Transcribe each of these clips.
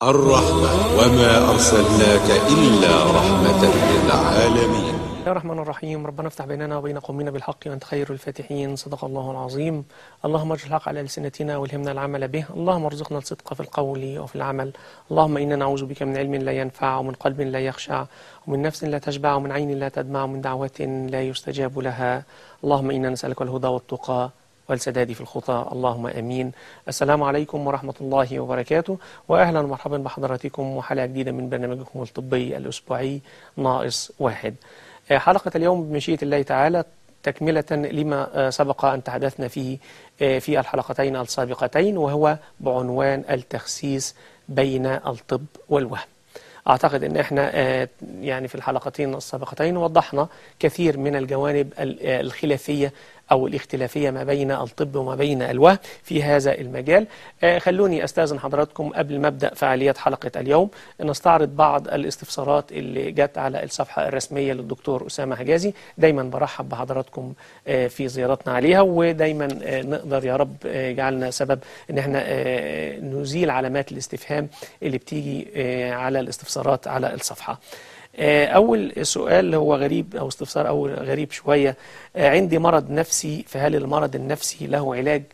الرحمة وما أرسلناك إلا رحمة للعالمين بسم الله الرحمن الرحيم ربنا افتح بيننا وبين قومنا بالحق وانت خير الفاتحين صدق الله العظيم اللهم اجعل الحق على ألسنتنا والهمنا العمل به اللهم ارزقنا الصدق في القول وفي العمل اللهم إنا نعوذ بك من علم لا ينفع ومن قلب لا يخشع ومن نفس لا تشبع ومن عين لا تدمع ومن دعوة لا يستجاب لها اللهم إنا نسألك الهدى والتقى والسداد في الخطى اللهم امين. السلام عليكم ورحمه الله وبركاته واهلا ومرحبا بحضراتكم وحلقه جديده من برنامجكم الطبي الاسبوعي ناقص واحد. حلقه اليوم بمشيئه الله تعالى تكمله لما سبق ان تحدثنا فيه في الحلقتين السابقتين وهو بعنوان التخسيس بين الطب والوهم. اعتقد ان احنا يعني في الحلقتين السابقتين وضحنا كثير من الجوانب الخلافيه أو الاختلافية ما بين الطب وما بين الوهم في هذا المجال خلوني أستاذن حضراتكم قبل ما أبدأ فعاليات حلقة اليوم نستعرض بعض الاستفسارات اللي جت على الصفحة الرسمية للدكتور أسامة حجازي دايما برحب بحضراتكم في زيارتنا عليها ودايما نقدر يا رب يجعلنا سبب ان احنا نزيل علامات الاستفهام اللي بتيجي على الاستفسارات على الصفحة أول سؤال هو غريب أو استفسار أو غريب شوية عندي مرض نفسي فهل المرض النفسي له علاج؟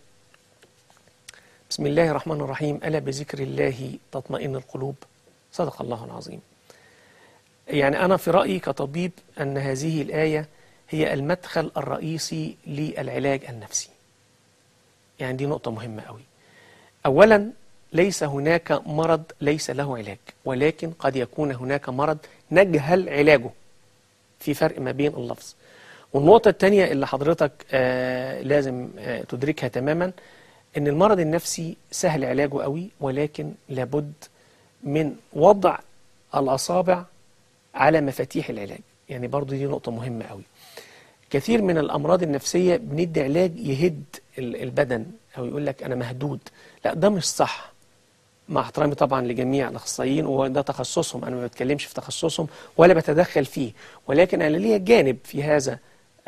بسم الله الرحمن الرحيم ألا بذكر الله تطمئن القلوب صدق الله العظيم يعني أنا في رأيي كطبيب أن هذه الآية هي المدخل الرئيسي للعلاج النفسي يعني دي نقطة مهمة قوي أولا ليس هناك مرض ليس له علاج ولكن قد يكون هناك مرض نجهل علاجه في فرق ما بين اللفظ والنقطة الثانية اللي حضرتك آه لازم آه تدركها تماما ان المرض النفسي سهل علاجه قوي ولكن لابد من وضع الأصابع على مفاتيح العلاج يعني برضو دي نقطة مهمة قوي كثير من الأمراض النفسية بندي علاج يهد البدن أو يقول لك أنا مهدود لا ده مش صح مع احترامي طبعا لجميع الاخصائيين وده تخصصهم انا ما بتكلمش في تخصصهم ولا بتدخل فيه ولكن انا ليا جانب في هذا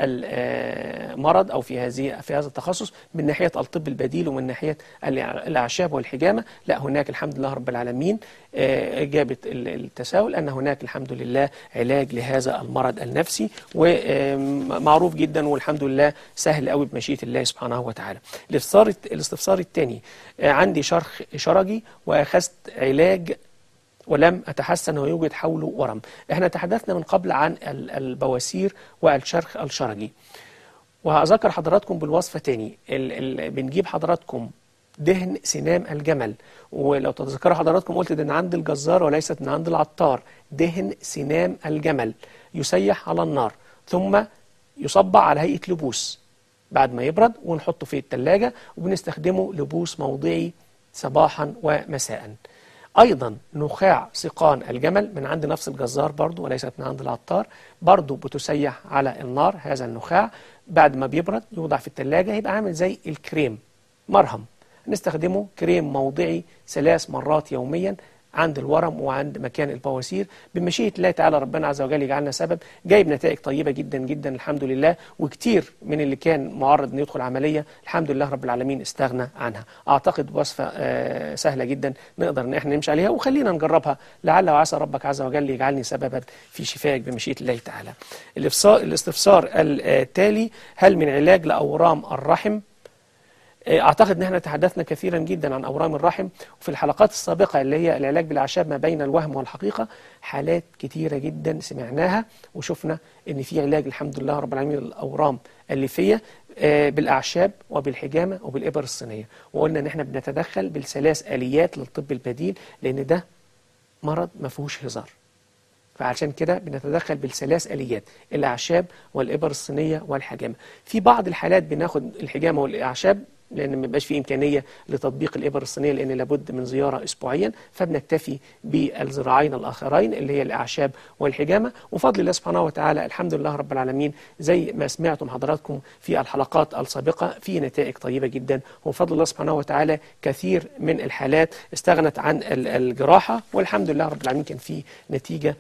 المرض او في هذه في هذا التخصص من ناحيه الطب البديل ومن ناحيه الاعشاب والحجامه لا هناك الحمد لله رب العالمين اجابه التساؤل ان هناك الحمد لله علاج لهذا المرض النفسي ومعروف جدا والحمد لله سهل قوي بمشيئه الله سبحانه وتعالى. الاستفسار الاستفسار الثاني عندي شرخ شرجي واخذت علاج ولم أتحسن ويوجد حوله ورم احنا تحدثنا من قبل عن البواسير والشرخ الشرجي وهذكر حضراتكم بالوصفة تاني ال ال بنجيب حضراتكم دهن سنام الجمل ولو تتذكروا حضراتكم قلت ده من عند الجزار وليست من عند العطار دهن سنام الجمل يسيح على النار ثم يصبع على هيئة لبوس بعد ما يبرد ونحطه في الثلاجة وبنستخدمه لبوس موضعي صباحا ومساء أيضا نخاع سقان الجمل من عند نفس الجزار برضو وليست من عند العطار برضو بتسيح على النار هذا النخاع بعد ما بيبرد يوضع في الثلاجة يبقى عامل زي الكريم مرهم نستخدمه كريم موضعي ثلاث مرات يوميا عند الورم وعند مكان البواسير بمشيئة الله تعالى ربنا عز وجل يجعلنا سبب جايب نتائج طيبة جدا جدا الحمد لله وكتير من اللي كان معرض انه يدخل عملية الحمد لله رب العالمين استغنى عنها أعتقد وصفة آه سهلة جدا نقدر ان احنا نمشي عليها وخلينا نجربها لعل وعسى ربك عز وجل يجعلني سببا في شفائك بمشيئة الله تعالى الاستفسار التالي هل من علاج لأورام الرحم اعتقد ان احنا تحدثنا كثيرا جدا عن اورام الرحم وفي الحلقات السابقه اللي هي العلاج بالاعشاب ما بين الوهم والحقيقه حالات كثيره جدا سمعناها وشفنا ان في علاج الحمد لله رب العالمين للاورام الليفيه بالاعشاب وبالحجامه وبالابر الصينيه وقلنا ان احنا بنتدخل بالثلاث اليات للطب البديل لان ده مرض ما فيهوش هزار فعشان كده بنتدخل بالثلاث اليات الاعشاب والابر الصينيه والحجامه في بعض الحالات بناخد الحجامه والاعشاب لان ما بيبقاش في امكانيه لتطبيق الابر الصينيه لان لابد من زياره اسبوعيا فبنكتفي بالذراعين الاخرين اللي هي الاعشاب والحجامه وفضل الله سبحانه وتعالى الحمد لله رب العالمين زي ما سمعتم حضراتكم في الحلقات السابقه في نتائج طيبه جدا وفضل الله سبحانه وتعالى كثير من الحالات استغنت عن الجراحه والحمد لله رب العالمين كان في نتيجه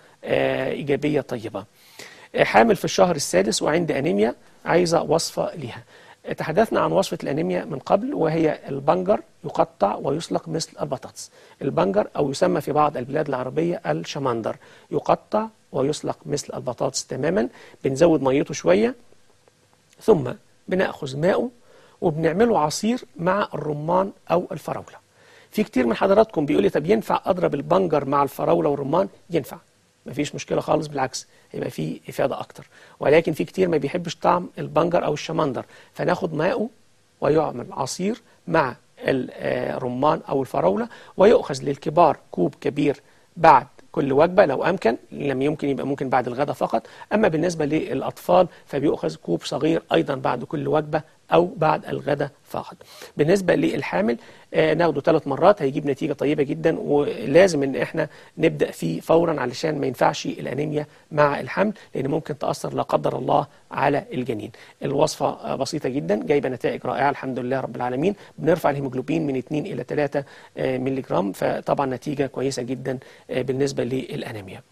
ايجابيه طيبه. حامل في الشهر السادس وعند انيميا عايزه وصفه ليها. تحدثنا عن وصفة الأنيميا من قبل وهي البنجر يقطع ويسلق مثل البطاطس البنجر أو يسمى في بعض البلاد العربية الشمندر يقطع ويسلق مثل البطاطس تماما بنزود ميته شوية ثم بنأخذ ماءه وبنعمله عصير مع الرمان أو الفراولة في كتير من حضراتكم بيقول لي طب ينفع أضرب البنجر مع الفراولة والرمان ينفع مفيش مشكلة خالص بالعكس هيبقى فيه إفادة أكتر ولكن في كتير ما بيحبش طعم البنجر أو الشمندر فناخد ماءه ويعمل عصير مع الرمان أو الفراولة ويؤخذ للكبار كوب كبير بعد كل وجبة لو أمكن لم يمكن يبقى ممكن بعد الغداء فقط أما بالنسبة للأطفال فبيؤخذ كوب صغير أيضا بعد كل وجبة أو بعد الغداء فقط بالنسبة للحامل آه ناخده ثلاث مرات هيجيب نتيجة طيبة جدا ولازم ان احنا نبدأ فيه فورا علشان ما ينفعش الأنيميا مع الحمل لأن ممكن تأثر لا قدر الله على الجنين الوصفة آه بسيطة جدا جايبة نتائج رائعة الحمد لله رب العالمين بنرفع الهيموجلوبين من 2 إلى 3 آه ملي جرام فطبعا نتيجة كويسة جدا بالنسبة للأنيميا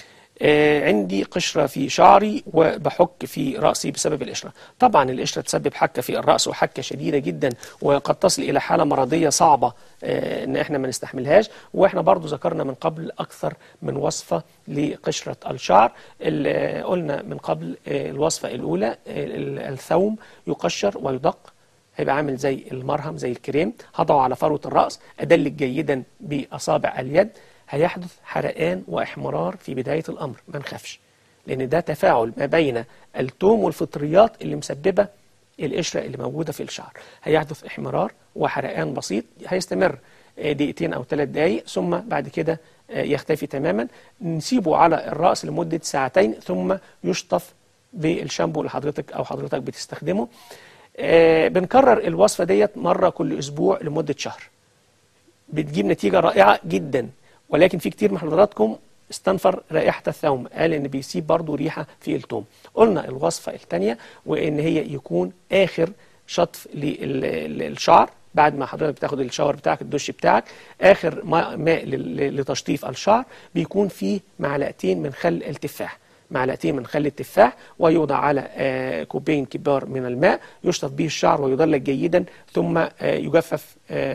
عندي قشرة في شعري وبحك في رأسي بسبب القشرة طبعا القشرة تسبب حكة في الرأس وحكة شديدة جدا وقد تصل إلى حالة مرضية صعبة ان احنا ما نستحملهاش واحنا برضو ذكرنا من قبل أكثر من وصفة لقشرة الشعر اللي قلنا من قبل الوصفة الأولى الثوم يقشر ويدق هيبقى عامل زي المرهم زي الكريم هضعه على فروة الرأس أدلك جيدا بأصابع اليد هيحدث حرقان واحمرار في بداية الأمر ما نخافش لأن ده تفاعل ما بين التوم والفطريات اللي مسببة القشرة اللي موجودة في الشعر هيحدث احمرار وحرقان بسيط هيستمر دقيقتين أو ثلاث دقايق ثم بعد كده يختفي تماما نسيبه على الرأس لمدة ساعتين ثم يشطف بالشامبو اللي حضرتك أو حضرتك بتستخدمه بنكرر الوصفة ديت مرة كل أسبوع لمدة شهر بتجيب نتيجة رائعة جدا ولكن في كتير من حضراتكم استنفر رائحة الثوم قال ان بيسيب برضو ريحة في التوم قلنا الوصفة الثانية وان هي يكون اخر شطف للشعر بعد ما حضرتك بتاخد الشاور بتاعك الدش بتاعك اخر ماء لتشطيف الشعر بيكون فيه معلقتين من خل التفاح معلقتين من خل التفاح ويوضع على كوبين كبار من الماء يشطف به الشعر ويدلك جيدا ثم يجفف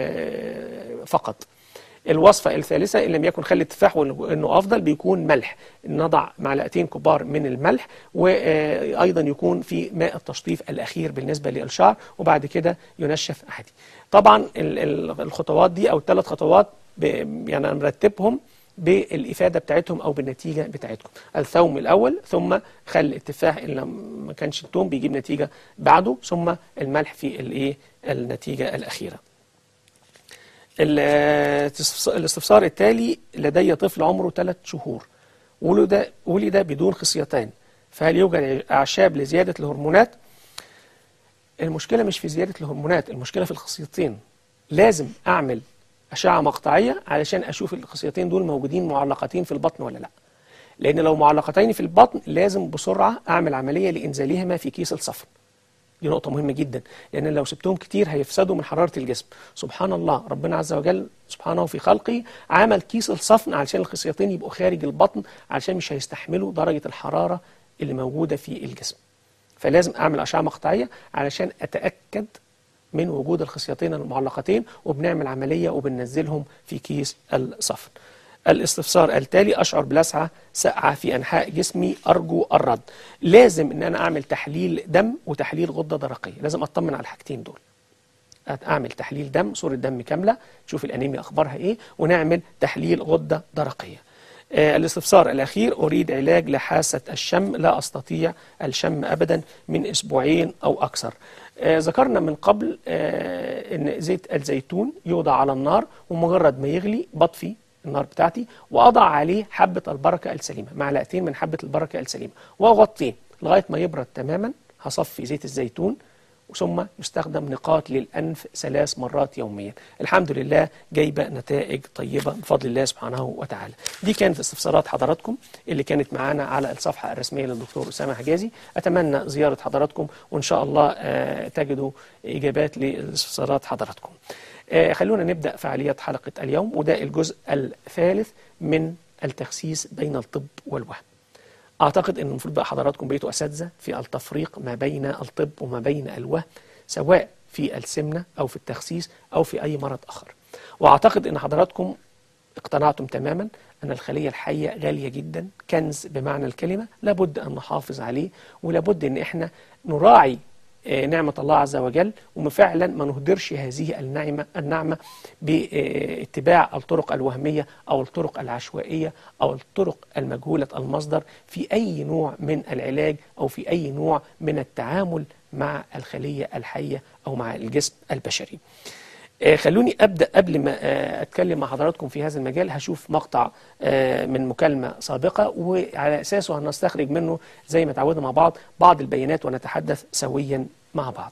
فقط الوصفة الثالثة إن لم يكن خل التفاح وإنه أفضل بيكون ملح نضع معلقتين كبار من الملح وأيضا يكون في ماء التشطيف الأخير بالنسبة للشعر وبعد كده ينشف عادي طبعا الخطوات دي أو الثلاث خطوات يعني أنا مرتبهم بالإفادة بتاعتهم أو بالنتيجة بتاعتكم الثوم الأول ثم خل التفاح إن ما كانش التوم بيجيب نتيجة بعده ثم الملح في الإيه النتيجة الأخيرة الاستفسار التالي لدي طفل عمره ثلاث شهور ولد ولد بدون خصيتين فهل يوجد أعشاب لزيادة الهرمونات؟ المشكلة مش في زيادة الهرمونات المشكلة في الخصيتين لازم أعمل أشعة مقطعية علشان أشوف الخصيتين دول موجودين معلقتين في البطن ولا لا لأن لو معلقتين في البطن لازم بسرعة أعمل عملية لإنزالهما في كيس الصفن دي نقطة مهمة جدا لأن لو سبتهم كتير هيفسدوا من حرارة الجسم سبحان الله ربنا عز وجل سبحانه في خلقه عمل كيس الصفن علشان الخصيتين يبقوا خارج البطن علشان مش هيستحملوا درجة الحرارة اللي موجودة في الجسم فلازم أعمل أشعة مقطعية علشان أتأكد من وجود الخصيتين المعلقتين وبنعمل عملية وبننزلهم في كيس الصفن الاستفسار التالي أشعر بلسعة سقعة في أنحاء جسمي أرجو الرد لازم أن أنا أعمل تحليل دم وتحليل غدة درقية لازم أطمن على الحاجتين دول أعمل تحليل دم صورة دم كاملة تشوف الأنيميا أخبارها إيه ونعمل تحليل غدة درقية آه الاستفسار الأخير أريد علاج لحاسة الشم لا أستطيع الشم أبدا من أسبوعين أو أكثر آه ذكرنا من قبل آه أن زيت الزيتون يوضع على النار ومجرد ما يغلي بطفي النار بتاعتي واضع عليه حبه البركه السليمه معلقتين من حبه البركه السليمه واغطيه لغايه ما يبرد تماما هصفي زيت الزيتون ثم يستخدم نقاط للأنف ثلاث مرات يوميا الحمد لله جايبة نتائج طيبة بفضل الله سبحانه وتعالى دي كانت استفسارات حضراتكم اللي كانت معانا على الصفحة الرسمية للدكتور أسامة حجازي أتمنى زيارة حضراتكم وإن شاء الله آه تجدوا إجابات لاستفسارات حضراتكم آه خلونا نبدأ فعالية حلقة اليوم وده الجزء الثالث من التخسيس بين الطب والوهم أعتقد أن المفروض بقى حضراتكم بقيتوا أساتذة في التفريق ما بين الطب وما بين الوهم سواء في السمنة أو في التخسيس أو في أي مرض آخر وأعتقد أن حضراتكم اقتنعتم تماما أن الخلية الحية غالية جدا كنز بمعنى الكلمة لابد أن نحافظ عليه ولابد أن احنا نراعي آه، نعمة الله عز وجل وفعلا ما نهدرش هذه النعمة النعمة باتباع الطرق الوهمية أو الطرق العشوائية أو الطرق المجهولة المصدر في أي نوع من العلاج أو في أي نوع من التعامل مع الخلية الحية أو مع الجسم البشري آه، خلوني أبدأ قبل ما آه، أتكلم مع حضراتكم في هذا المجال هشوف مقطع آه، من مكالمة سابقة وعلى أساسه هنستخرج منه زي ما تعودنا مع بعض بعض البيانات ونتحدث سويا مع بعض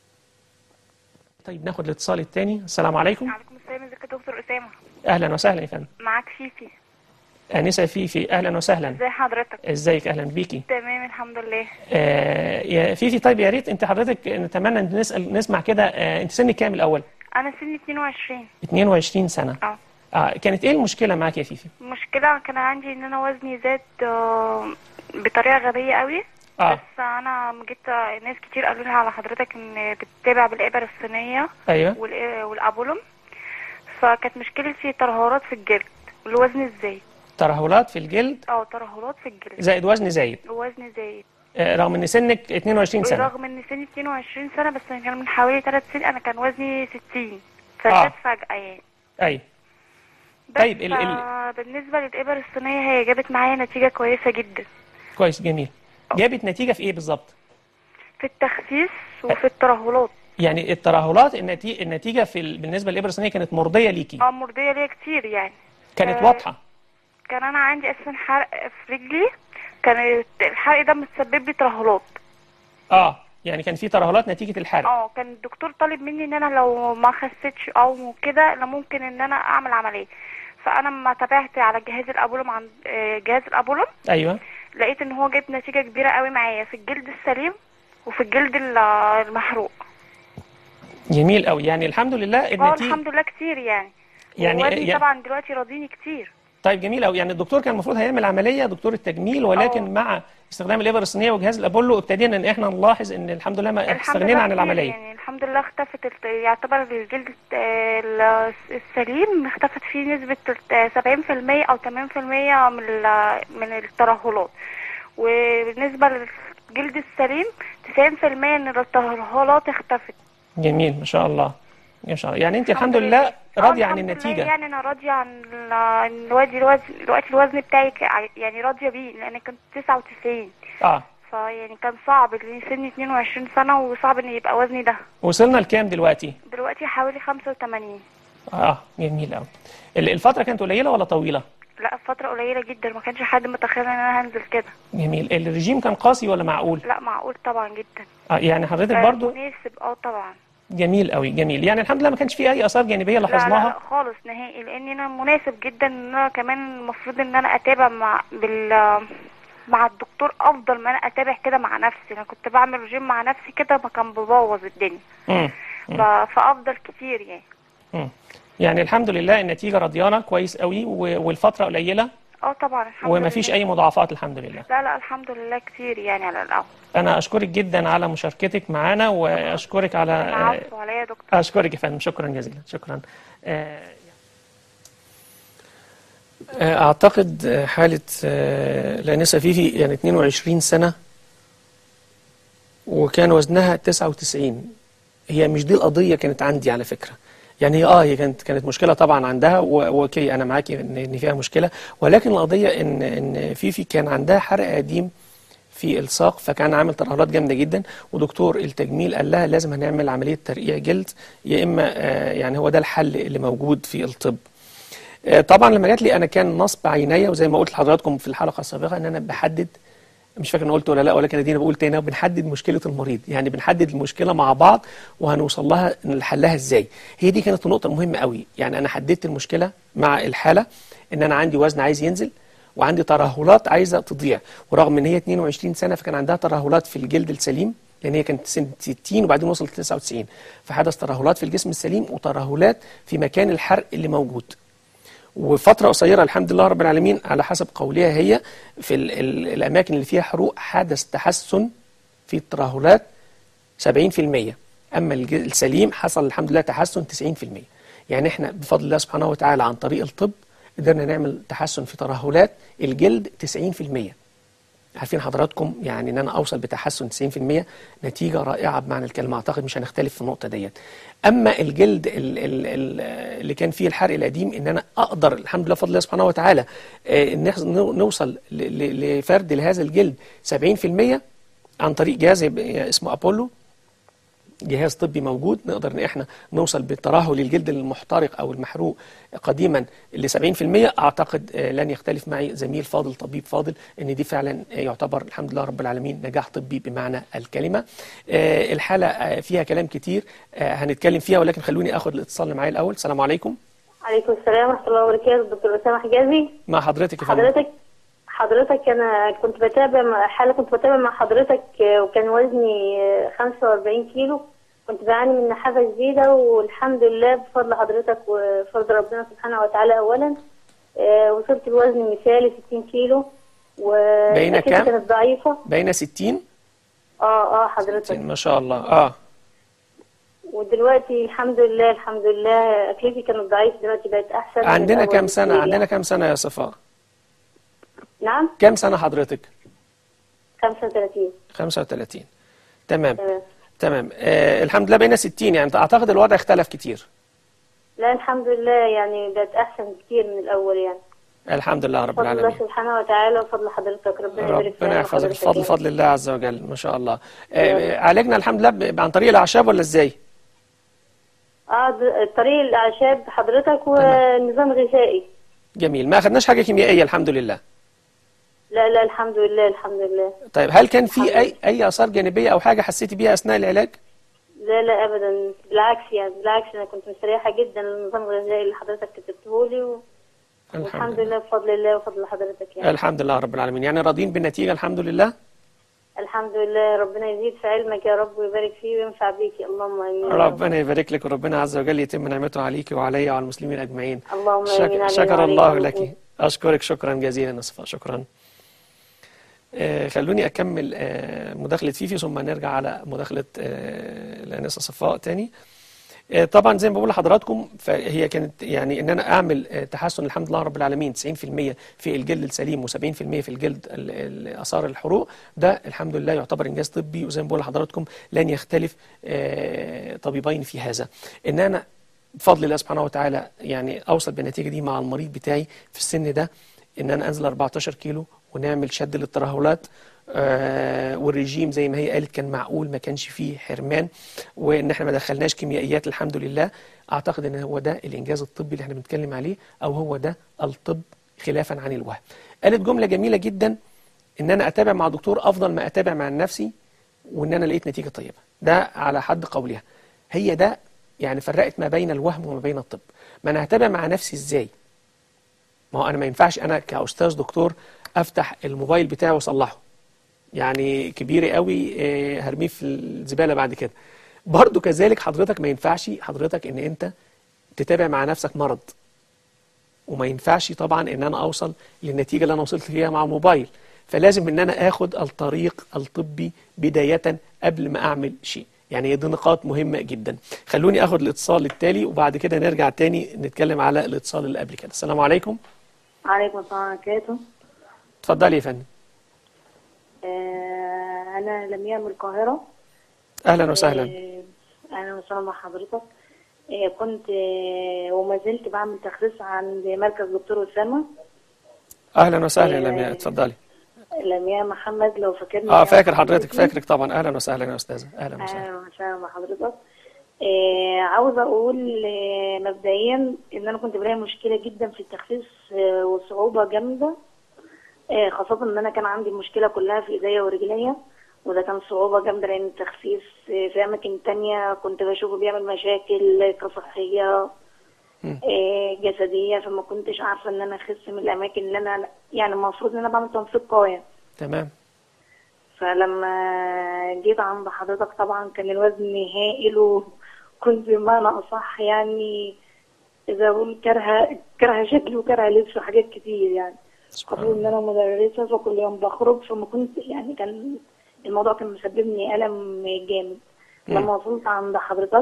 طيب ناخد الاتصال الثاني السلام عليكم عليكم السلام ازيك يا دكتور اسامه أهلا وسهلا يا فندم معاك فيفي أنسة فيفي أهلا وسهلا ازي حضرتك ازيك أهلا بيكي تمام الحمد لله آه يا فيفي طيب يا ريت أنت حضرتك نتمنى أن نسأل نسمع كده آه أنت سنك كام الأول انا سني 22 22 سنة اه آه كانت إيه المشكلة معاك يا فيفي المشكله كان عندي ان انا وزني زاد آه، بطريقه غبيه قوي آه بس انا جيت ناس كتير قالوا لي على حضرتك ان بتتابع بالابر الصينيه أيوه والإ- والابولوم فكانت مشكلتي ترهلات في الجلد والوزن الزايد ترهلات في الجلد اه ترهلات في الجلد زائد وزن زايد ووزن زايد آه، رغم ان سنك 22 سنة رغم ان سني 22 سنه بس كان من حوالي 3 سنين انا كان وزني 60 آه. فزاد فجاه يعني اي بس طيب، ال- ال- بالنسبة للإبر الصينية هي جابت معايا نتيجة كويسة جدا كويس جميل جابت نتيجة في ايه بالظبط في التخسيس وفي الترهلات يعني الترهلات النتيجة, النتيجة في ال... بالنسبة للإبرة الصينية كانت مرضية ليكي اه مرضية ليا كتير يعني كانت آه. واضحة كان أنا عندي أساسا حرق في رجلي كان الحرق ده متسبب لي ترهلات اه يعني كان في ترهلات نتيجة الحرق اه كان الدكتور طالب مني ان انا لو ما خسيتش او كده لا ممكن ان انا اعمل عملية فانا لما تابعت على جهاز الابولوم عند آه، جهاز الابولوم ايوه لقيت ان هو جاب نتيجة كبيرة قوي معايا في الجلد السليم وفي الجلد ال- المحروق جميل قوي يعني الحمد لله اه النتيجة الحمد لله كتير يعني يعني- ووزني يعني- طبعا دلوقتي راضيني كتير طيب جميل قوي يعني الدكتور كان المفروض هيعمل عملية دكتور التجميل ولكن آه. مع استخدام الإبرة الصينية وجهاز الأبولو ابتدينا ان احنا نلاحظ ان الحمد لله ما الحمد استغنينا لله عن كتير العملية يعني الحمد لله اختفت الت- يعتبر الجلد آه، ال- السليم اختفت فيه نسبة سبعين في المية أو تمانين في المية من ال- من الترهلات وبالنسبة للجلد السليم تسعين في المية من الترهلات اختفت جميل ما شاء الله ما شاء الله يعني انت الحمد لله. لله آه، راضية عن الحمد لله النتيجة يعني انا راضيه عن ال- عن الوزن الوزن دلوقتي الوزن بتاعي ك- يعني راضيه بيه لان كنت 99 اه فيعني كان صعب لان سني 22 سنه وصعب ان يبقى وزني ده وصلنا لكام دلوقتي دلوقتي حوالي 85 اه جميل قوي الفترة كانت قليلة ولا طويلة لا فتره قليله جدا ما كانش حد متخيل ان انا هنزل كده جميل الرجيم كان قاسي ولا معقول لا معقول طبعا جدا آه يعني حضرتك آه، برضو مناسب اه طبعا جميل قوي جميل يعني الحمد لله ما كانش فيه اي اثار جانبية لا لا, لا لاحظناها خالص نهائي لان انا مناسب جدا ان انا كمان المفروض ان انا اتابع مع بال مع الدكتور افضل ما انا اتابع كده مع نفسي انا كنت بعمل رجيم مع نفسي كده ما كان ببوظ الدنيا مم. ف- فافضل كتير يعني مم. يعني الحمد لله النتيجة رضيانة كويس قوي و- والفترة قليلة اه طبعا الحمد وما فيش لله. اي مضاعفات الحمد لله لا لا الحمد لله كتير يعني على الاول انا اشكرك جدا على مشاركتك معنا واشكرك على العفو عليا يا دكتور أشكرك يا فندم شكرا جزيلا شكرا آه، آه، أعتقد آه، حالة آه، لانسة فيفي يعني 22 سنة وكان وزنها 99 هي مش دي القضية كانت عندي على فكرة يعني هي اه هي كانت كانت مشكلة طبعا عندها و- واوكي انا معاكي ان إن فيها مشكلة ولكن القضية ان ان فيفي كان عندها حرق قديم في الساق فكان عامل ترهلات جامده جدا ودكتور التجميل قال لها لازم هنعمل عمليه ترقيع جلد يا اما آه، يعني هو ده الحل اللي موجود في الطب آه، طبعا لما جات لي انا كان نصب عينيا وزي ما قلت لحضراتكم في الحلقه السابقه ان انا بحدد مش فاكر انا قلت ولا لا ولكن ادينا بقول تاني بنحدد مشكله المريض يعني بنحدد المشكله مع بعض وهنوصل لها نحلها ازاي هي دي كانت النقطه المهمه قوي يعني انا حددت المشكله مع الحاله ان انا عندي وزن عايز ينزل وعندي ترهلات عايزه تضيع ورغم ان هي 22 سنه فكان عندها ترهلات في الجلد السليم لان هي كانت سن 60 وبعدين وصلت 99 فحدث ترهلات في الجسم السليم وترهلات في مكان الحرق اللي موجود وفترة قصيرة الحمد لله رب العالمين على حسب قولها هي في ال ال الأماكن اللي فيها حروق حدث تحسن في الترهلات 70% اما الج- السليم حصل الحمد لله تحسن 90% يعني احنا بفضل الله سبحانه وتعالى عن طريق الطب قدرنا نعمل تحسن في ترهلات الجلد 90% عارفين حضراتكم يعني ان انا اوصل بتحسن 90% نتيجه رائعه بمعنى الكلمه اعتقد مش هنختلف في النقطه ديت اما الجلد ال ال ال اللي كان فيه الحرق القديم ان انا اقدر الحمد لله بفضل الله سبحانه وتعالى آه، نحز- نو- نوصل ل- ل- لفرد لهذا الجلد 70% عن طريق جهاز يب- اسمه ابولو جهاز طبي موجود نقدر ان احنا نوصل بالترهل للجلد المحترق او المحروق قديما ل 70% اعتقد آه، لن يختلف معي زميل فاضل طبيب فاضل ان دي فعلا آه، يعتبر الحمد لله رب العالمين نجاح طبي بمعنى الكلمه. آه، الحاله آه، فيها كلام كتير آه، هنتكلم فيها ولكن خلوني اخد الاتصال اللي معايا الاول السلام عليكم عليكم السلام ورحمة الله وبركاته دكتور أسامة حجازي مع حضرتك يا فندم حضرتك حضرتك أنا كنت بتابع مع- حالة كنت بتابع مع حضرتك آه، وكان وزني آه، 45 كيلو كنت بعاني من نحافة شديدة والحمد لله بفضل حضرتك وفضل ربنا سبحانه وتعالى أولا آه، وصلت الوزن مثالي 60 كيلو بقينا وأكيد كام؟ كانت ضعيفة بين 60 اه اه حضرتك ما شاء الله اه ودلوقتي الحمد لله الحمد لله أكلتي كانت ضعيفة دلوقتي بقت أحسن من عندنا الأول كام سنه بكتير عندنا يعني. كام سنه يا صفاء نعم كام سنه حضرتك 35 35 تمام تمام تمام آه الحمد لله بقينا 60 يعني اعتقد الوضع اختلف كتير لا الحمد لله يعني بقت احسن كتير من الاول يعني الحمد لله رب بفضل الله العالمين سبحانه وتعالى وفضل حضرتك ربنا يبارك فيك ربنا يحفظك وحضرتك بفضل يعني. فضل الله عز وجل ما شاء الله آه عالجنا الحمد لله ب- عن طريق الاعشاب ولا ازاي اه د- طريق الاعشاب حضرتك ونظام غذائي جميل ما اخدناش حاجه كيميائيه الحمد لله لا لا الحمد لله الحمد لله طيب هل كان الحمد في اي اي اثار جانبيه او حاجه حسيتي بيها اثناء العلاج لا لا ابدا بالعكس يعني بالعكس انا كنت مستريحه جدا للنظام الغذائي اللي حضرتك كتبته لي و... والحمد لله بفضل الله وفضل حضرتك يعني الحمد لله رب العالمين يعني راضين بالنتيجه الحمد لله الحمد لله ربنا يزيد في علمك يا رب ويبارك فيه وينفع بيك اللهم امين يا رب. ربنا يبارك لك وربنا عز وجل يتم نعمته عليك وعلي وعلى المسلمين اجمعين اللهم شك- امين علينا شكر وعليك الله وعليكم. لك أشكرك شكرا جزيلا يا صفاء شكرا آه، خلوني أكمل آه، مداخلة فيفي ثم نرجع على مداخلة آه، الأنسة صفاء تاني آه، طبعا زي ما بقول لحضراتكم فهي كانت يعني ان انا اعمل آه، تحسن الحمد لله رب العالمين 90% في الجلد السليم و70% في الجلد ال- ال- اثار الحروق ده الحمد لله يعتبر انجاز طبي وزي ما بقول لحضراتكم لن يختلف آه، طبيبين في هذا ان انا بفضل الله سبحانه وتعالى يعني اوصل بالنتيجه دي مع المريض بتاعي في السن ده ان انا انزل 14 كيلو ونعمل شد للترهلات آه والرجيم زي ما هي قالت كان معقول ما كانش فيه حرمان وان احنا ما دخلناش كيميائيات الحمد لله اعتقد ان هو ده الانجاز الطبي اللي احنا بنتكلم عليه او هو ده الطب خلافا عن الوهم قالت جمله جميله جدا ان انا اتابع مع دكتور افضل ما اتابع مع نفسي وان انا لقيت نتيجه طيبه ده على حد قولها هي ده يعني فرقت ما بين الوهم وما بين الطب ما انا هتابع مع نفسي ازاي ما هو انا ما ينفعش انا كاستاذ دكتور افتح الموبايل بتاعي واصلحه يعني كبير قوي آه، هرميه في الزباله بعد كده برضو كذلك حضرتك ما ينفعش حضرتك ان انت تتابع مع نفسك مرض وما ينفعش طبعا ان انا اوصل للنتيجه اللي انا وصلت فيها مع الموبايل فلازم ان انا اخد الطريق الطبي بدايه قبل ما اعمل شيء يعني هي دي نقاط مهمه جدا خلوني اخد الاتصال التالي وبعد كده نرجع تاني نتكلم على الاتصال اللي قبل كده السلام عليكم عليكم السلام ورحمة الله وبركاته اتفضلي يا فندم آه، أنا لمياء من القاهرة اهلا وسهلا آه، أهلا وسهلا مع حضرتك آه، كنت آه، وما زلت بعمل تخصيص عند مركز دكتور أسامة اهلا وسهلا يا آه، لمياء اتفضلي لمياء محمد لو فاكرني اه فاكر يعني حضرتك حضرتك. فاكرك طبعا اهلا وسهلا يا استاذه اهلا وسهلا اهلا وسهلا مع حضرتك آه عاوزه اقول آه مبدئيا ان انا كنت بلاقي مشكله جدا في التخسيس آه وصعوبه جامده آه خاصه ان انا كان عندي المشكله كلها في ايديا ورجليا وده كان صعوبه جامده لان التخسيس آه في اماكن تانية كنت بشوفه بيعمل مشاكل كصحيه مم. آه جسديه فما كنتش عارفه ان انا اخس من الاماكن اللي انا يعني المفروض ان انا بعمل تنسيق قوي تمام فلما جيت عند حضرتك طبعا كان الوزن هائل وكنت بمعنى أصح يعني إذا أقول كارهة كارهة شكلي وكارهة لبس وحاجات كتير يعني سبحان قبل إن الله أنا مدرسة فكل يوم بخرج فما كنت يعني كان الموضوع كان مسبب لي ألم جامد لما وصلت عند حضرتك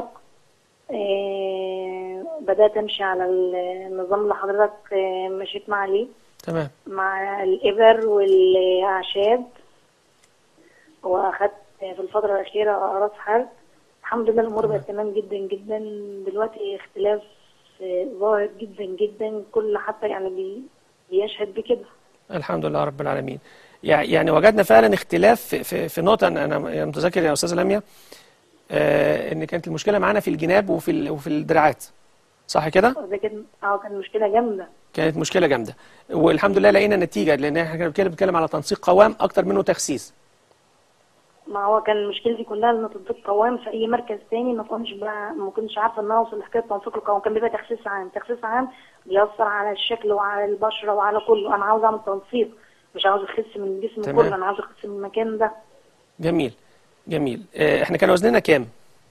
آه، بدأت أمشي على النظام اللي حضرتك آه، مشيت مع عليه تمام مع الإبر والأعشاب وأخدت في الفترة الأخيرة أقراص حرق الحمد لله الأمور بقت تمام جدا جدا دلوقتي اختلاف آه، ظاهر جدا جدا كل حتى يعني بي- بيشهد بكده الحمد لله رب العالمين يع- يعني وجدنا فعلا اختلاف في, في, في نقطة أنا أنا متذكر يا أستاذة لميا آه إن كانت المشكلة معانا في الجناب وفي ال- وفي الدراعات صح كده؟ ده كان اه كان مشكلة جامدة كانت مشكلة جامدة والحمد لله لقينا نتيجة لأن احنا كنا بنتكلم- بنتكلم على تنسيق قوام أكتر منه تخسيس ما هو كان مشكلتي كلها ان تنسيق قوام في اي مركز تاني ما كنتش بقى ما كنتش عارفه ان انا اوصل لحكايه تنسيق القوام كان بيبقى تخسيس عام تخسيس عام بيأثر على الشكل وعلى البشره وعلى كله انا عاوز اعمل تنسيق مش عاوز اخس من الجسم تمام. كله انا عاوز اخس من المكان ده جميل جميل آه احنا كان وزننا كام؟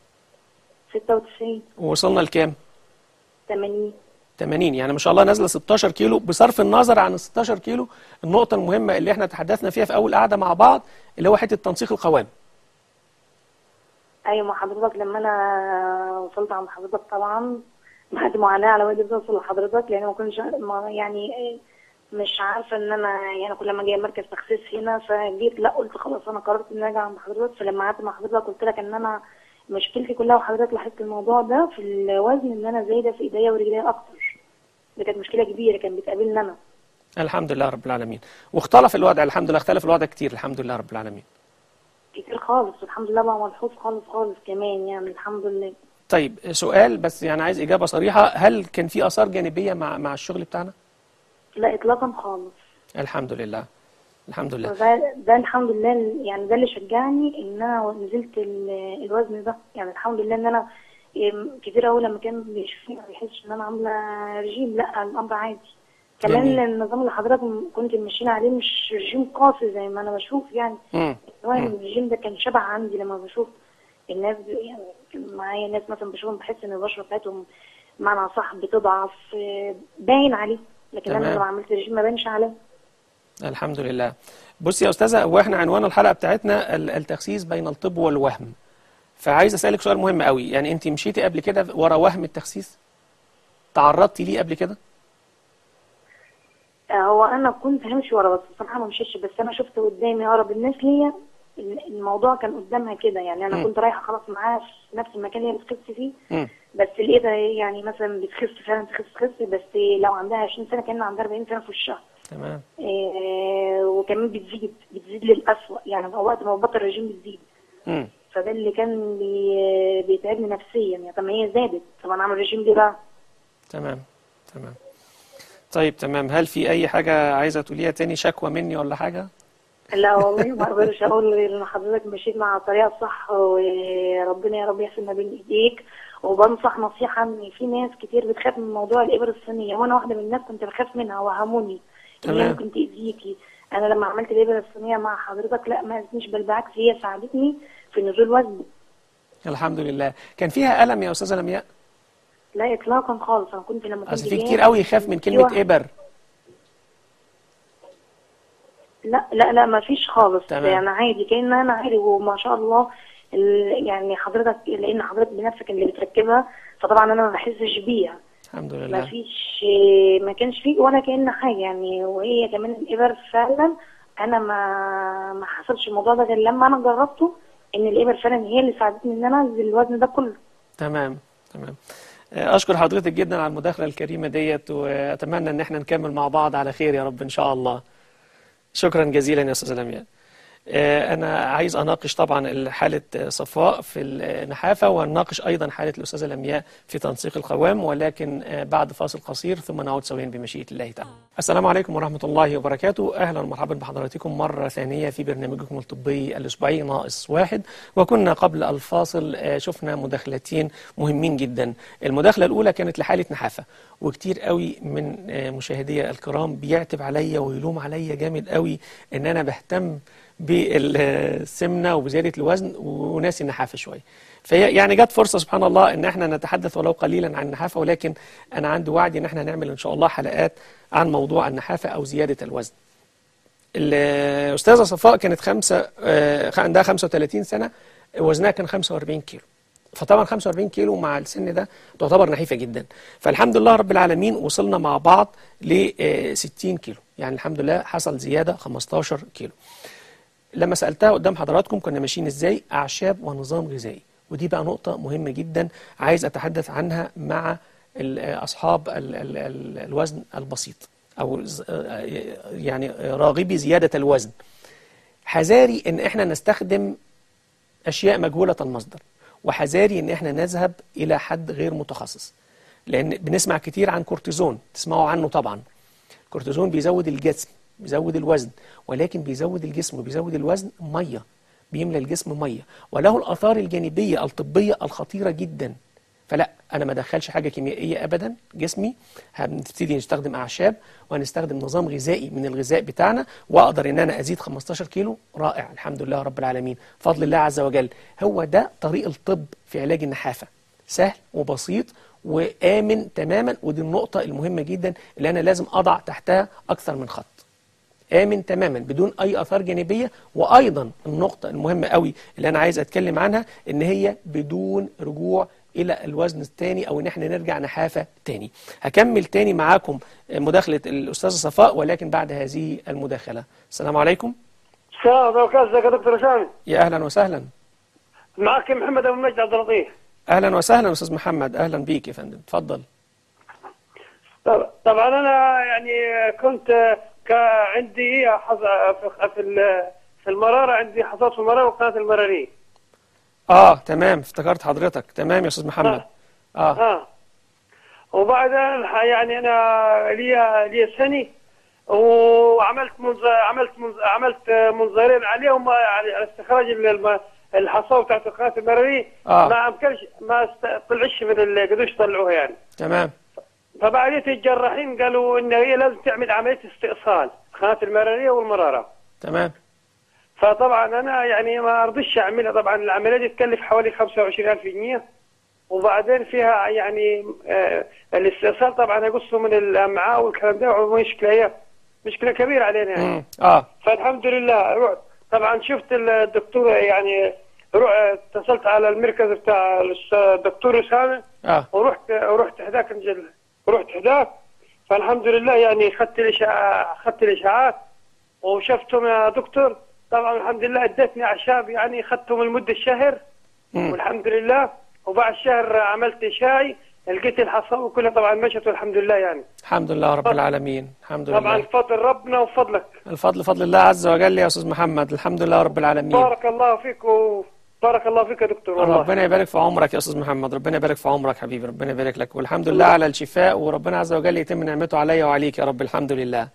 96 ووصلنا لكام؟ 80 80 يعني ما شاء الله نازله 16 كيلو بصرف النظر عن ال 16 كيلو النقطة المهمة اللي احنا تحدثنا فيها في أول قعدة مع بعض اللي هو حتة تنسيق القوام ايوه مع حضرتك لما انا وصلت عند حضرتك طبعا بعد معاناه على وادي اوصل لحضرتك لان ما كنتش ما يعني إيه، مش عارفه ان انا يعني كل ما جاي مركز تخسيس هنا فجيت لا قلت خلاص انا قررت ان أنا اجي عند حضرتك فلما قعدت مع حضرتك قلت لك ان انا مشكلتي كلها وحضرتك لاحظت الموضوع ده في الوزن ان انا زايده في ايديا ورجليا اكتر دي كانت مشكله كبيره كانت بتقابلني انا الحمد لله رب العالمين واختلف الوضع الحمد لله اختلف الوضع كتير الحمد لله رب العالمين كتير خالص الحمد لله بقى ملحوظ خالص خالص كمان يعني الحمد لله طيب سؤال بس يعني عايز إجابة صريحة هل كان في آثار جانبية مع مع الشغل بتاعنا؟ لا اطلاقا خالص الحمد لله الحمد لله ده, ده الحمد لله يعني ده اللي شجعني ان انا نزلت ال- الوزن ده يعني الحمد لله ان انا إم، كتير قوي لما كان بيشوفني ما بيحسش ان انا عامله رجيم لا الامر عادي كمان جميل. النظام اللي حضرتك م- كنت ماشيين عليه مش رجيم قاسي زي ما انا بشوف يعني مم. هو الرجيم ده كان شبع عندي لما بشوف الناس ب- يعني كان معايا ناس مثلا بشوفهم بحس ان البشره بتاعتهم معنى صح بتضعف آه، باين عليه لكن تمام. انا لما عملت رجيم ما بانش عليه الحمد لله بصي يا أستاذة هو احنا عنوان الحلقة بتاعتنا ال- التخسيس بين الطب والوهم فعايز أسألك سؤال مهم قوي يعني أنت مشيتي قبل كده ورا وهم التخسيس؟ تعرضتي ليه قبل كده؟ آه، هو انا كنت همشي ورا بس بصراحه ما مشيتش بس انا شفت قدامي اقرب الناس ليا ال- الموضوع كان قدامها كده يعني انا مم. كنت رايحه خلاص معاها في نفس المكان اللي هي بتخس فيه مم. بس لقيتها يعني مثلا بتخس فعلا تخس تخس بس لو عندها 20 سنه كان عندها 40 سنه في وشها تمام آه، وكمان بتزيد بتزيد للأسوأ يعني وقت ما بطل الرجيم بتزيد مم. فده اللي كان بي... بيتعبني نفسيا يعني طب ما هي زادت طب انا اعمل رجيم ليه بقى؟ تمام تمام طيب تمام هل في أي حاجة عايزة تقوليها تاني شكوى مني ولا حاجة؟ لا والله ما اقدرش اقول غير ان حضرتك مشيت مع الطريقه الصح وربنا يا رب يحسن ما بين ايديك وبنصح نصيحه ان في ناس كتير بتخاف من موضوع الابر الصينيه وانا واحده من الناس كنت بخاف منها وهموني ان هي تمام. ممكن تاذيكي انا لما عملت الابر الصينيه مع حضرتك لا ما اذنيش بل بالعكس هي ساعدتني في نزول وزني الحمد لله كان فيها ألم يا أستاذة لمياء؟ لا اطلاقا خالص انا كنت لما كنت أصل في جاية- كتير قوي يخاف من في كلمة واحد- إبر لا لا لا ما فيش خالص تمام. يعني عادي كأن انا عادي وما شاء الله ال- يعني حضرتك لان حضرتك بنفسك اللي بتركبها فطبعا انا ما بحسش بيها الحمد ما لله فيش ما كانش فيه ولا كأن حاجه يعني وهي كمان الابر فعلا انا ما ما حصلش الموضوع ده غير لما انا جربته ان الابر فعلا هي اللي ساعدتني ان انا انزل الوزن ده كله تمام تمام آه، أشكر حضرتك جدا على المداخلة الكريمة ديت وأتمنى إن احنا نكمل مع بعض على خير يا رب إن شاء الله شكرا جزيلا يا أستاذة لمياء آه، أنا عايز أناقش طبعا حالة آه، صفاء في النحافة ونناقش أيضا حالة الأستاذة لمياء في تنسيق القوام ولكن آه، بعد فاصل قصير ثم نعود سويا بمشيئة الله تعالى السلام عليكم ورحمة الله وبركاته أهلا ومرحبا بحضراتكم مرة ثانية في برنامجكم الطبي الأسبوعي ناقص واحد وكنا قبل الفاصل آه، شفنا مداخلتين مهمين جدا المداخلة الأولى كانت لحالة نحافة وكتير قوي من آه، مشاهدي الكرام بيعتب عليا ويلوم عليا جامد قوي ان انا بهتم بالسمنه وبزياده الوزن وناسي النحافه شويه فهي يعني جت فرصه سبحان الله ان احنا نتحدث ولو قليلا عن النحافه ولكن انا عندي وعد ان احنا هنعمل ان شاء الله حلقات عن موضوع النحافه او زياده الوزن الأستاذة صفاء كانت خمسة آه، عندها 35 سنة وزنها كان 45 كيلو فطبعا 45 كيلو مع السن ده تعتبر نحيفة جدا فالحمد لله رب العالمين وصلنا مع بعض ل 60 كيلو يعني الحمد لله حصل زيادة 15 كيلو لما سألتها قدام حضراتكم كنا ماشيين ازاي أعشاب ونظام غذائي ودي بقى نقطة مهمة جدا عايز أتحدث عنها مع ال- أصحاب ال ال ال الوزن البسيط أو ز- يعني راغبي زيادة الوزن حذاري إن إحنا نستخدم أشياء مجهولة المصدر وحذاري إن إحنا نذهب إلى حد غير متخصص لأن بنسمع كتير عن كورتيزون تسمعوا عنه طبعا الكورتيزون بيزود الجسم بيزود الوزن ولكن بيزود الجسم وبيزود الوزن مية بيملى الجسم مية وله الآثار الجانبية الطبية الخطيرة جدا فلا أنا ما أدخلش حاجة كيميائية أبدا جسمي هنبتدي نستخدم أعشاب وهنستخدم نظام غذائي من الغذاء بتاعنا وأقدر إن أنا أزيد 15 كيلو رائع الحمد لله رب العالمين فضل الله عز وجل هو ده طريق الطب في علاج النحافة سهل وبسيط وآمن تماما ودي النقطة المهمة جدا اللي أنا لازم أضع تحتها أكثر من خط آمن تماما بدون أي آثار جانبية وأيضا النقطة المهمة قوي اللي أنا عايز أتكلم عنها إن هي بدون رجوع إلى الوزن الثاني أو إن إحنا نرجع نحافة تاني هكمل تاني معاكم مداخلة الأستاذة صفاء ولكن بعد هذه المداخلة السلام عليكم السلام عليكم ازيك يا دكتور هشام يا أهلا وسهلا معك محمد ابو مجد عبد اللطيف أهلا وسهلا أستاذ محمد أهلا بيك يا فندم اتفضل طب- طبعا انا يعني كنت كا- عندي حظ في في ال- في المراره عندي حصاد في المراره وقناه المراريه آه تمام افتكرت حضرتك تمام يا أستاذ محمد آه ها وبعدين ح- يعني انا لي لي سنه وعملت منظ... عملت منظ... عملت منظرين عليهم على على استخراج ال- الم- الحصاوه بتاعت قناه المراريه آه. ما امكنش ما است... طلعش من ال- قدوش طلعوها يعني تمام فبعدين الجراحين قالوا ان هي لازم تعمل عمليه استئصال قناه المراريه والمراره تمام فطبعا انا يعني ما رضيتش اعملها طبعا العمليه دي تكلف حوالي 25000 جنيه وبعدين فيها يعني آه الاستئصال طبعا يقصوا من الامعاء والكلام ده ومشكله هي مشكله كبيره علينا يعني مم. آه فالحمد لله رحت طبعا شفت الدكتور يعني روح اتصلت على المركز بتاع الدكتور اسامه آه ورحت ورحت هذاك الجل ورحت هذاك فالحمد لله يعني اخذت الاشعاع اخذت الاشعاعات وشفتهم يا دكتور طبعا الحمد لله ادتني اعشاب يعني اخذتهم لمده شهر مم. والحمد لله وبعد شهر عملت اشاعي لقيت الحصاوه كلها طبعا مشت والحمد لله يعني الحمد لله رب العالمين الحمد طبعا لله فضل ربنا وفضلك الفضل فضل الله عز وجل يا أستاذ محمد الحمد لله رب العالمين بارك الله فيك وبارك الله فيك يا دكتور والله ربنا يبارك في عمرك يا أستاذ محمد ربنا يبارك في عمرك حبيبي ربنا يبارك لك والحمد لله على الشفاء وربنا عز وجل يتم نعمته عليا وعليك يا رب الحمد لله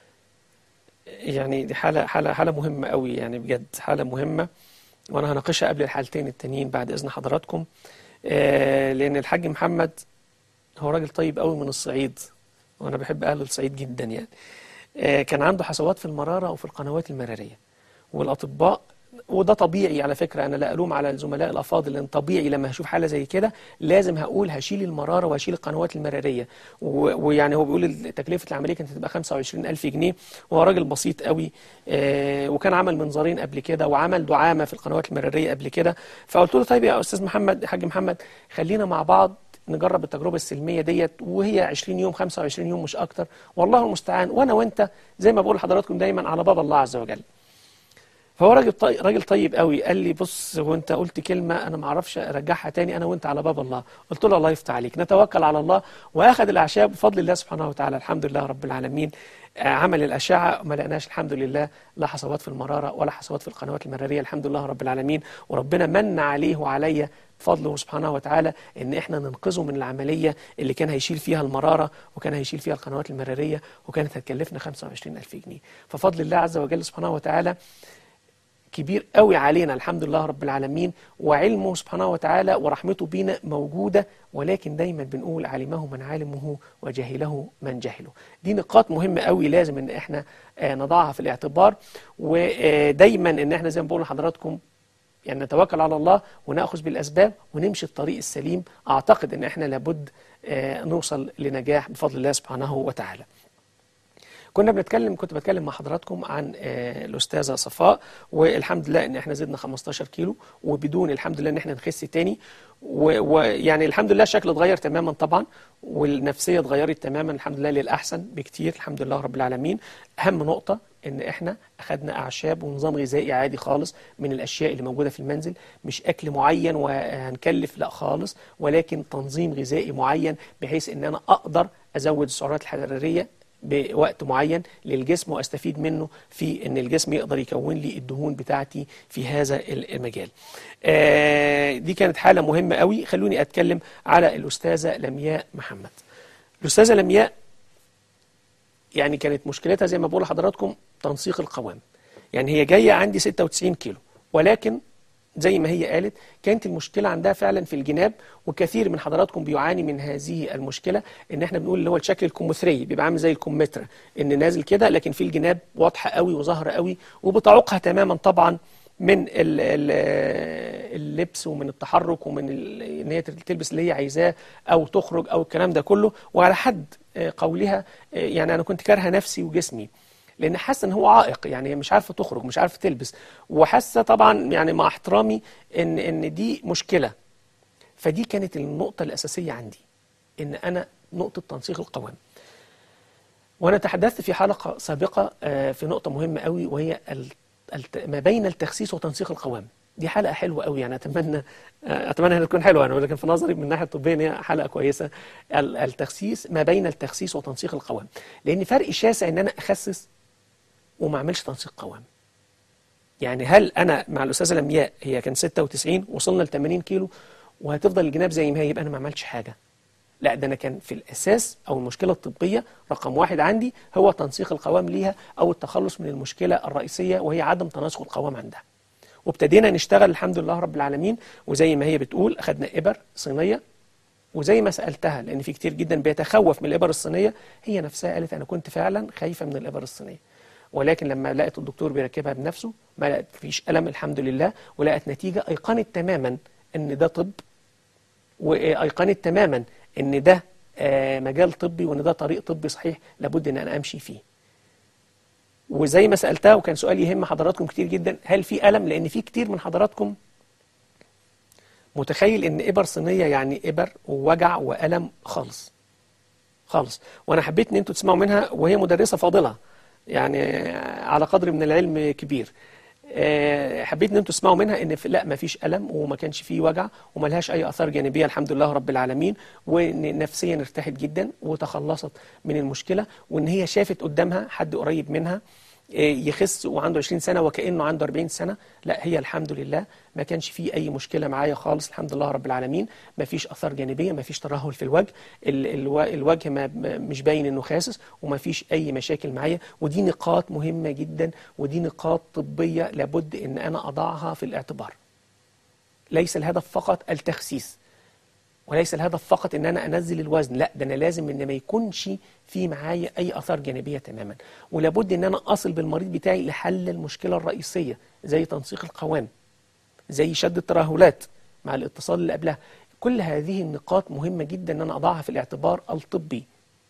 يعني دي حالة حالة حالة مهمة قوي يعني بجد حالة مهمة وأنا هناقشها قبل الحالتين التانيين بعد إذن حضراتكم آه لأن الحاج محمد هو راجل طيب قوي من الصعيد وأنا بحب أهل الصعيد جدا يعني آه كان عنده حصوات في المرارة وفي القنوات المرارية والأطباء وده طبيعي على فكرة أنا لا ألوم على الزملاء الأفاضل لأن طبيعي لما هشوف حالة زي كده لازم هقول هشيل المرارة وهشيل القنوات المرارية و- ويعني هو بيقول تكلفة العملية كانت هتبقى 25 ألف جنيه وهو راجل بسيط قوي آه وكان عمل منظارين قبل كده وعمل دعامة في القنوات المرارية قبل كده فقلت له طيب يا أستاذ محمد حاج محمد خلينا مع بعض نجرب التجربة السلمية ديت وهي 20 يوم 25 يوم مش أكتر والله المستعان وأنا وأنت زي ما بقول لحضراتكم دايما على باب الله عز وجل فهو راجل طيب راجل طيب قوي قال لي بص هو انت قلت كلمه انا ما اعرفش ارجعها تاني انا وانت على باب الله قلت له الله يفتح عليك نتوكل على الله واخذ الاعشاب بفضل الله سبحانه وتعالى الحمد لله رب العالمين آه، عمل الاشعه ما لقناش الحمد لله لا حصوات في المراره ولا حصوات في القنوات المراريه الحمد لله رب العالمين وربنا من عليه وعليا بفضله سبحانه وتعالى ان احنا ننقذه من العمليه اللي كان هيشيل فيها المراره وكان هيشيل فيها القنوات المراريه وكانت هتكلفنا 25000 جنيه ففضل الله عز وجل سبحانه وتعالى كبير قوي علينا الحمد لله رب العالمين وعلمه سبحانه وتعالى ورحمته بينا موجودة ولكن دايما بنقول علمه من علمه وجهله من جهله دي نقاط مهمة قوي لازم ان احنا آه، نضعها في الاعتبار ودايما ان احنا زي ما بقول لحضراتكم يعني نتوكل على الله ونأخذ بالأسباب ونمشي الطريق السليم أعتقد ان احنا لابد آه، نوصل لنجاح بفضل الله سبحانه وتعالى كنا بنتكلم كنت بتكلم مع حضراتكم عن آه، الاستاذه صفاء والحمد لله ان احنا زدنا 15 كيلو وبدون الحمد لله ان احنا نخس تاني و- ويعني الحمد لله الشكل اتغير تماما طبعا والنفسيه اتغيرت تماما الحمد لله للاحسن بكتير الحمد لله رب العالمين اهم نقطه ان احنا اخذنا اعشاب ونظام غذائي عادي خالص من الاشياء اللي موجوده في المنزل مش اكل معين وهنكلف لا خالص ولكن تنظيم غذائي معين بحيث ان انا اقدر ازود السعرات الحراريه بوقت معين للجسم واستفيد منه في ان الجسم يقدر يكون لي الدهون بتاعتي في هذا المجال. آه، دي كانت حاله مهمه قوي خلوني اتكلم على الاستاذه لمياء محمد. الاستاذه لمياء يعني كانت مشكلتها زي ما بقول لحضراتكم تنسيق القوام. يعني هي جايه عندي 96 كيلو ولكن زي ما هي قالت كانت المشكلة عندها فعلا في الجناب وكثير من حضراتكم بيعاني من هذه المشكلة ان احنا بنقول اللي هو الشكل الكمثري بيبقى عامل زي الكمثرى ان نازل كده لكن في الجناب واضحة قوي وظاهرة قوي وبتعوقها تماما طبعا من ال- ال- اللبس ومن التحرك ومن ال- ان هي تلبس اللي هي عايزاه او تخرج او الكلام ده كله وعلى حد آه، قولها آه، يعني انا كنت كارهه نفسي وجسمي لان حاسه ان هو عائق يعني مش عارفه تخرج مش عارفه تلبس وحاسه طبعا يعني مع احترامي ان ان دي مشكله فدي كانت النقطه الاساسيه عندي ان انا نقطه تنسيق القوام وانا تحدثت في حلقه سابقه آه، في نقطه مهمه قوي وهي ال- الت- ما بين التخسيس وتنسيق القوام دي حلقه حلوه قوي يعني اتمنى آه، اتمنى انها تكون حلوه انا ولكن في نظري من الناحيه الطبيه إن هي حلقه كويسه ال- التخسيس ما بين التخسيس وتنسيق القوام لان فرق شاسع ان انا اخسس وما اعملش تنسيق قوام يعني هل انا مع الاستاذه لمياء هي كان 96 وصلنا ل 80 كيلو وهتفضل الجناب زي ما هي يبقى انا ما عملتش حاجه لا ده انا كان في الاساس او المشكله الطبيه رقم واحد عندي هو تنسيق القوام ليها او التخلص من المشكله الرئيسيه وهي عدم تناسق القوام عندها وابتدينا نشتغل الحمد لله رب العالمين وزي ما هي بتقول اخذنا ابر صينيه وزي ما سالتها لان في كتير جدا بيتخوف من الابر الصينيه هي نفسها قالت انا كنت فعلا خايفه من الابر الصينيه ولكن لما لقت الدكتور بيركبها بنفسه ما لقت فيش الم الحمد لله ولقت نتيجه ايقنت تماما ان ده طب وايقنت تماما ان ده آه، مجال طبي وان ده طريق طبي صحيح لابد ان انا امشي فيه وزي ما سالتها وكان سؤال يهم حضراتكم كتير جدا هل في الم لان في كتير من حضراتكم متخيل ان ابر صينيه يعني ابر ووجع والم خالص خالص وانا حبيت ان انتوا تسمعوا منها وهي مدرسه فاضله يعني على قدر من العلم كبير آه، حبيت ان انتوا تسمعوا منها ان في لا ما فيش الم وما كانش فيه وجع وما لهاش اي اثار جانبيه الحمد لله رب العالمين وان نفسيا ارتاحت جدا وتخلصت من المشكله وان هي شافت قدامها حد قريب منها آه، يخس وعنده 20 سنه وكانه عنده 40 سنه لا هي الحمد لله ما كانش فيه اي مشكله معايا خالص الحمد لله رب العالمين ما فيش اثار جانبيه ما فيش ترهل في الوجه ال- الو- الوجه ما ما- مش باين انه خاسس وما فيش اي مشاكل معايا ودي نقاط مهمه جدا ودي نقاط طبيه لابد ان انا اضعها في الاعتبار ليس الهدف فقط التخسيس وليس الهدف فقط ان انا انزل الوزن لا ده انا لازم ان ما يكونش في معايا اي اثار جانبيه تماما ولابد ان انا اصل بالمريض بتاعي لحل المشكله الرئيسيه زي تنسيق القوام زي شد الترهلات مع الاتصال اللي قبلها كل هذه النقاط مهمه جدا ان انا اضعها في الاعتبار الطبي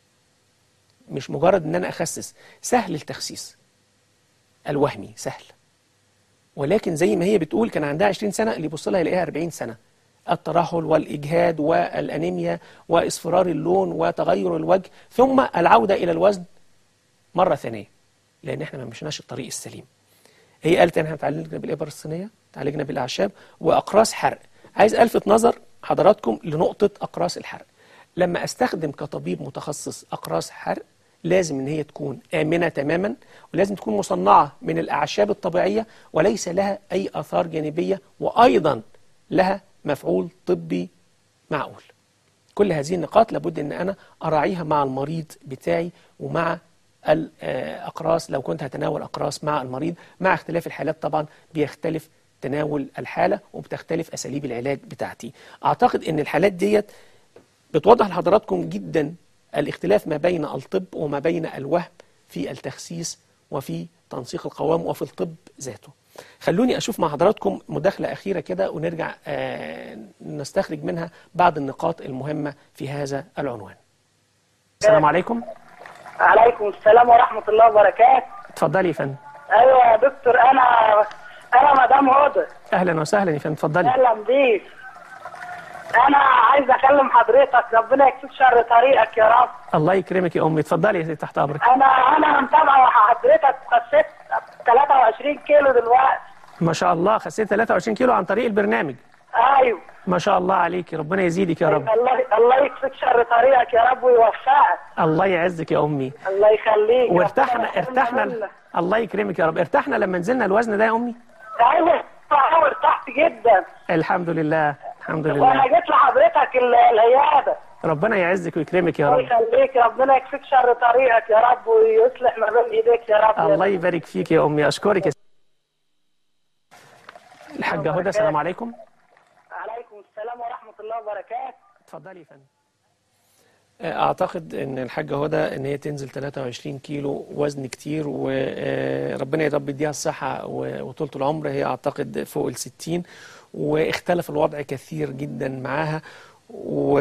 مش مجرد ان انا اخسس سهل التخسيس الوهمي سهل ولكن زي ما هي بتقول كان عندها 20 سنه اللي يبص لها يلاقيها 40 سنه الترهل والاجهاد والانيميا واصفرار اللون وتغير الوجه ثم العوده الى الوزن مره ثانيه لان احنا ما مشيناش الطريق السليم هي قالت ان احنا اتعالجنا بالابر الصينيه اتعالجنا بالاعشاب واقراص حرق عايز الفت نظر حضراتكم لنقطه اقراص الحرق لما استخدم كطبيب متخصص اقراص حرق لازم ان هي تكون امنه تماما ولازم تكون مصنعه من الاعشاب الطبيعيه وليس لها اي اثار جانبيه وايضا لها مفعول طبي معقول كل هذه النقاط لابد ان انا اراعيها مع المريض بتاعي ومع الاقراص لو كنت هتناول اقراص مع المريض مع اختلاف الحالات طبعا بيختلف تناول الحاله وبتختلف اساليب العلاج بتاعتي اعتقد ان الحالات ديت بتوضح لحضراتكم جدا الاختلاف ما بين الطب وما بين الوهم في التخسيس وفي تنسيق القوام وفي الطب ذاته خلوني أشوف مع حضراتكم مداخلة أخيرة كده ونرجع آه نستخرج منها بعض النقاط المهمة في هذا العنوان السلام عليكم عليكم السلام ورحمة الله وبركاته اتفضلي يا فندم أيوة يا دكتور أنا أنا مدام هدى اهلا وسهلا يا فندم اتفضلي أهلا بيك أنا عايز أكلم حضرتك ربنا يكفيك شر طريقك يا رب الله يكرمك يا امي اتفضلي يا ستي تحت امرك أنا أنا متابعة حضرتك خسيت 23 كيلو دلوقتي ما شاء الله خسيت 23 كيلو عن طريق البرنامج أيوة ما شاء الله عليكي ربنا يزيدك يا رب الله الله يكفيك شر طريقك يا رب ويوفقك الله يعزك يا امي الله يخليك وارتحنا ربنا يحرمنا ارتحنا منك. الله يكرمك يا رب ارتحنا لما نزلنا الوزن ده يا امي أيوة أنا ارتحت جدا الحمد لله الحمد وأنا لله جيت لحضرتك ال- العيادة ربنا يعزك ويكرمك يا الله رب يخليك ربنا يكفيك شر طريقك يا رب ويصلح ما بين ايديك يا رب الله يبارك فيك يا امي اشكرك يا ستي. الحاجه هدى السلام عليكم عليكم السلام ورحمه الله وبركاته اتفضلي يا فندم اعتقد ان الحاجه هدى ان هي تنزل 23 كيلو وزن كتير وربنا يا رب يديها الصحه و- وطولة العمر هي اعتقد فوق ال 60 واختلف الوضع كثير جدا معاها و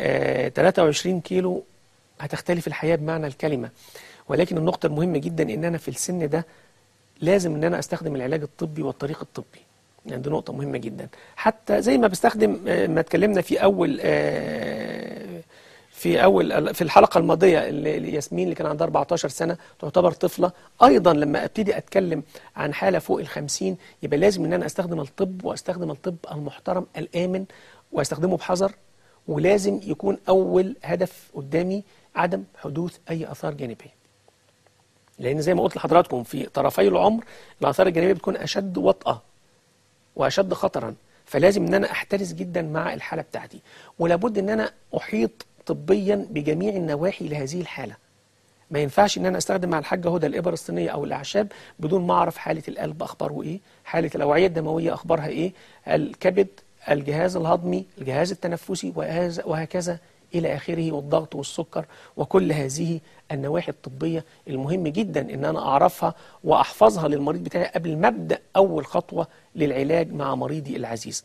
23 كيلو هتختلف الحياه بمعنى الكلمه ولكن النقطه المهمه جدا ان انا في السن ده لازم ان انا استخدم العلاج الطبي والطريق الطبي يعني دي نقطة مهمة جدا حتى زي ما بستخدم آه، ما اتكلمنا في أول آه، في أول في الحلقة الماضية اللي اللي ياسمين اللي كان عندها 14 سنة تعتبر طفلة أيضا لما أبتدي أتكلم عن حالة فوق الخمسين يبقى لازم إن أنا أستخدم الطب وأستخدم الطب المحترم الآمن وأستخدمه بحذر ولازم يكون أول هدف قدامي عدم حدوث أي آثار جانبية لان زي ما قلت لحضراتكم في طرفي العمر الاثار الجانبيه بتكون اشد وطأه واشد خطرا فلازم ان انا احترس جدا مع الحاله بتاعتي ولابد ان انا احيط طبيا بجميع النواحي لهذه الحاله ما ينفعش ان انا استخدم مع الحاجه هدى الابر الصينيه او الاعشاب بدون ما اعرف حاله القلب اخباره ايه حاله الاوعيه الدمويه اخبارها ايه الكبد الجهاز الهضمي الجهاز التنفسي وهذا وهكذا الى اخره والضغط والسكر وكل هذه النواحي الطبيه المهم جدا ان انا اعرفها واحفظها للمريض بتاعي قبل ما ابدا اول خطوه للعلاج مع مريضي العزيز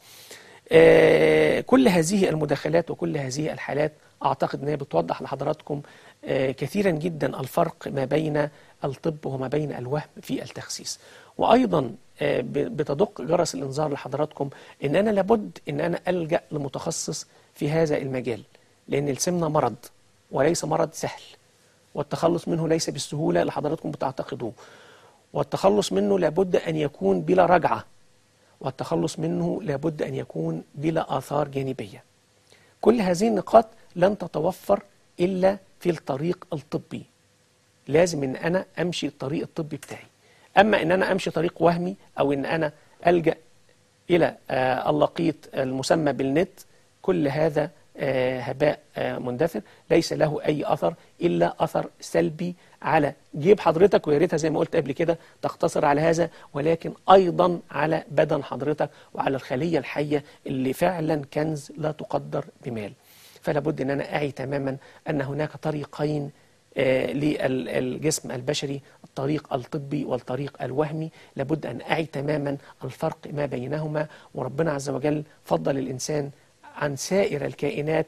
آه، كل هذه المداخلات وكل هذه الحالات أعتقد أنها بتوضح لحضراتكم آه، كثيرا جدا الفرق ما بين الطب وما بين الوهم في التخسيس وأيضا آه، ب- بتدق جرس الإنذار لحضراتكم أن أنا لابد أن أنا ألجأ لمتخصص في هذا المجال لأن السمنة مرض وليس مرض سهل والتخلص منه ليس بالسهولة اللي حضراتكم بتعتقدوه والتخلص منه لابد أن يكون بلا رجعة والتخلص منه لابد أن يكون بلا آثار جانبية كل هذه النقاط لن تتوفر إلا في الطريق الطبي لازم ان انا امشي الطريق الطبي بتاعي اما ان انا امشي طريق وهمي او ان انا الجا الى آه، اللقيط المسمى بالنت كل هذا آه، هباء آه، مندثر ليس له اي اثر الا اثر سلبي على جيب حضرتك ويا ريتها زي ما قلت قبل كده تقتصر على هذا ولكن ايضا على بدن حضرتك وعلى الخليه الحيه اللي فعلا كنز لا تقدر بمال فلا بد ان انا اعي تماما ان هناك طريقين آه، للجسم البشري الطريق الطبي والطريق الوهمي لابد أن أعي تماما الفرق ما بينهما وربنا عز وجل فضل الإنسان عن سائر الكائنات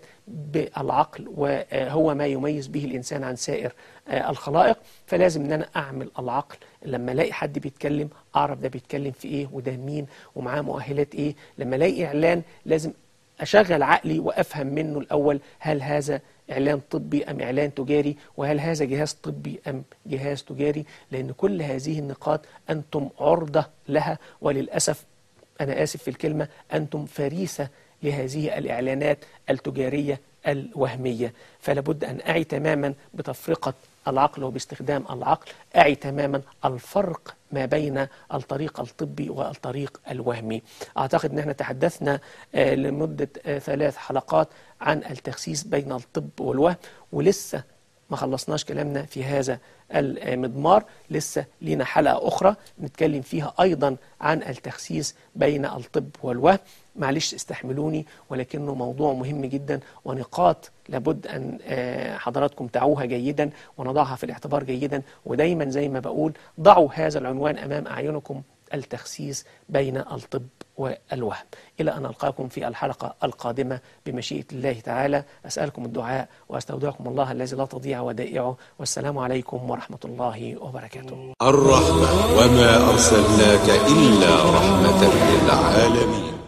بالعقل وهو ما يميز به الإنسان عن سائر آه، الخلائق فلازم أن أنا أعمل العقل لما ألاقي حد بيتكلم أعرف ده بيتكلم في إيه وده مين ومعاه مؤهلات إيه لما ألاقي إعلان لازم أشغل عقلي وأفهم منه الأول هل هذا إعلان طبي أم إعلان تجاري وهل هذا جهاز طبي أم جهاز تجاري لأن كل هذه النقاط أنتم عرضة لها وللأسف أنا آسف في الكلمة أنتم فريسة لهذه الإعلانات التجارية الوهمية فلا بد أن أعي تماما بتفرقة العقل وباستخدام العقل أعي تماما الفرق ما بين الطريق الطبي والطريق الوهمي أعتقد أن احنا تحدثنا آه، لمدة آه، ثلاث حلقات عن التخسيس بين الطب والوهم ولسه ما خلصناش كلامنا في هذا المضمار لسه لينا حلقة أخرى نتكلم فيها أيضا عن التخسيس بين الطب والوهم معلش استحملوني ولكنه موضوع مهم جدا ونقاط لابد أن آه، حضراتكم تعوها جيدا ونضعها في الاعتبار جيدا ودايما زي ما بقول ضعوا هذا العنوان أمام أعينكم التخسيس بين الطب والوهم إلى أن ألقاكم في الحلقة القادمة بمشيئة الله تعالى أسألكم الدعاء وأستودعكم الله الذي لا تضيع ودائعه والسلام عليكم ورحمة الله وبركاته الرحمة وما أرسلناك إلا رحمة للعالمين